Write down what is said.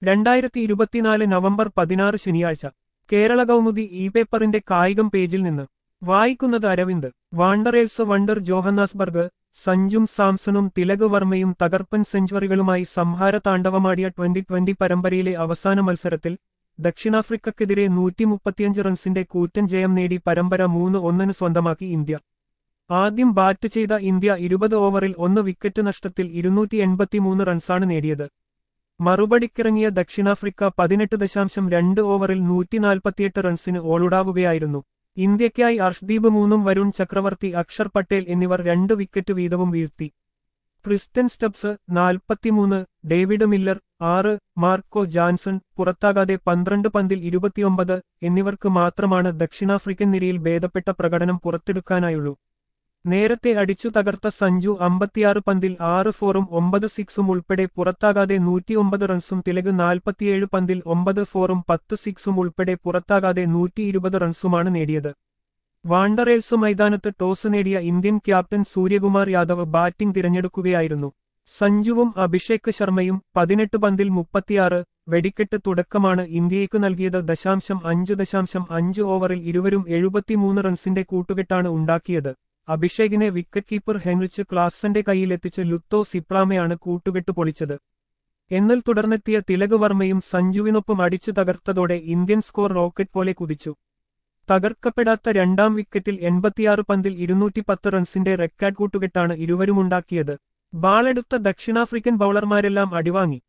രണ്ടായിരത്തി ഇരുപത്തിനാല് നവംബർ പതിനാറ് ശനിയാഴ്ച കേരള കൗമുദി ഇ പേപ്പറിന്റെ കായികം പേജിൽ നിന്ന് വായിക്കുന്നത് അരവിന്ദ് വാണ്ടറേൽസ് വണ്ടർ ജോഹന്നാസ്ബർഗ് സഞ്ജും സാംസണും തിലക് വർമ്മയും തകർപ്പൻ സെഞ്ചുറികളുമായി സംഹാര താണ്ഡവമാടിയ ട്വന്റി ട്വന്റി പരമ്പരയിലെ അവസാന മത്സരത്തിൽ ദക്ഷിണാഫ്രിക്കക്കെതിരെ നൂറ്റിമുപ്പത്തിയഞ്ച് റൺസിന്റെ കൂറ്റൻ ജയം നേടി പരമ്പര മൂന്ന് ഒന്നിന് സ്വന്തമാക്കി ഇന്ത്യ ആദ്യം ബാറ്റ് ചെയ്ത ഇന്ത്യ ഇരുപത് ഓവറിൽ ഒന്ന് വിക്കറ്റ് നഷ്ടത്തിൽ ഇരുന്നൂറ്റി എൺപത്തിമൂന്ന് റൺസാണ് നേടിയത് മറുപടിക്കിറങ്ങിയ ദക്ഷിണാഫ്രിക്ക പതിനെട്ട് ദശാംശം രണ്ട് ഓവറിൽ നൂറ്റിനാൽപ്പത്തിയെട്ട് റൺസിന് ഓളുടാവുകയായിരുന്നു ഇന്ത്യയ്ക്കായി അർഷ്ദീപ് മൂന്നും വരുൺ ചക്രവർത്തി അക്ഷർ പട്ടേൽ എന്നിവർ രണ്ട് വിക്കറ്റ് വീതവും വീഴ്ത്തി ക്രിസ്റ്റൻ സ്റ്റബ്സ് നാൽപ്പത്തിമൂന്ന് ഡേവിഡ് മില്ലർ ആറ് മാർക്കോ ജാൻസൺ പുറത്താകാതെ പന്ത്രണ്ട് പന്തിൽ ഇരുപത്തിയൊമ്പത് എന്നിവർക്ക് മാത്രമാണ് ദക്ഷിണാഫ്രിക്കൻ നിരയിൽ ഭേദപ്പെട്ട പ്രകടനം പുറത്തെടുക്കാനായുള്ളൂ നേരത്തെ അടിച്ചു തകർത്ത സഞ്ജു അമ്പത്തിയാറ് പന്തിൽ ആറ് ഫോറും ഒമ്പത് സിക്സും ഉൾപ്പെടെ പുറത്താകാതെ നൂറ്റിയൊമ്പത് റൺസും തിലക് നാൽപ്പത്തിയേഴ് പന്തിൽ ഒമ്പത് ഫോറും പത്ത് സിക്സും ഉൾപ്പെടെ പുറത്താകാതെ നൂറ്റിയിരുപത് റൺസുമാണ് നേടിയത് വാണ്ടറേൽസ് മൈതാനത്ത് ടോസ് നേടിയ Indian captain Suryakumar Yadav batting തിരഞ്ഞെടുക്കുകയായിരുന്നു സഞ്ജുവും അഭിഷേക് ശർമ്മയും പതിനെട്ട് പന്തിൽ മുപ്പത്തിയാറ് വെടിക്കെട്ട് തുടക്കമാണ് ഇന്ത്യയ്ക്ക് നൽകിയത് ദശാംശം അഞ്ച് ദശാംശം അഞ്ച് ഓവറിൽ ഇരുവരും എഴുപത്തിമൂന്ന് റൺസിന്റെ കൂട്ടുകെട്ടാണ് ഉണ്ടാക്കിയത് അഭിഷേകിനെ വിക്കറ്റ് കീപ്പർ ഹെൻറിച്ച് ക്ലാസന്റെ കൈയിലെത്തിച്ച് ലുത്തോ സിപ്രാമയാണ് കൂട്ടുകെട്ട് പൊളിച്ചത് എന്നാൽ തുടർന്നെത്തിയ തിലക് വർമ്മയും സഞ്ജുവിനൊപ്പം അടിച്ചു തകർത്തതോടെ ഇന്ത്യൻ സ്കോർ റോക്കറ്റ് പോലെ കുതിച്ചു തകർക്കപ്പെടാത്ത രണ്ടാം വിക്കറ്റിൽ എൺപത്തിയാറ് പന്തിൽ ഇരുന്നൂറ്റി പത്ത് റൺസിന്റെ റെക്കോർഡ് കൂട്ടുകെട്ടാണ് ഇരുവരുമുണ്ടാക്കിയത് ബാളെടുത്ത ദക്ഷിണാഫ്രിക്കൻ ബൌളർമാരെല്ലാം അടിവാങ്ങി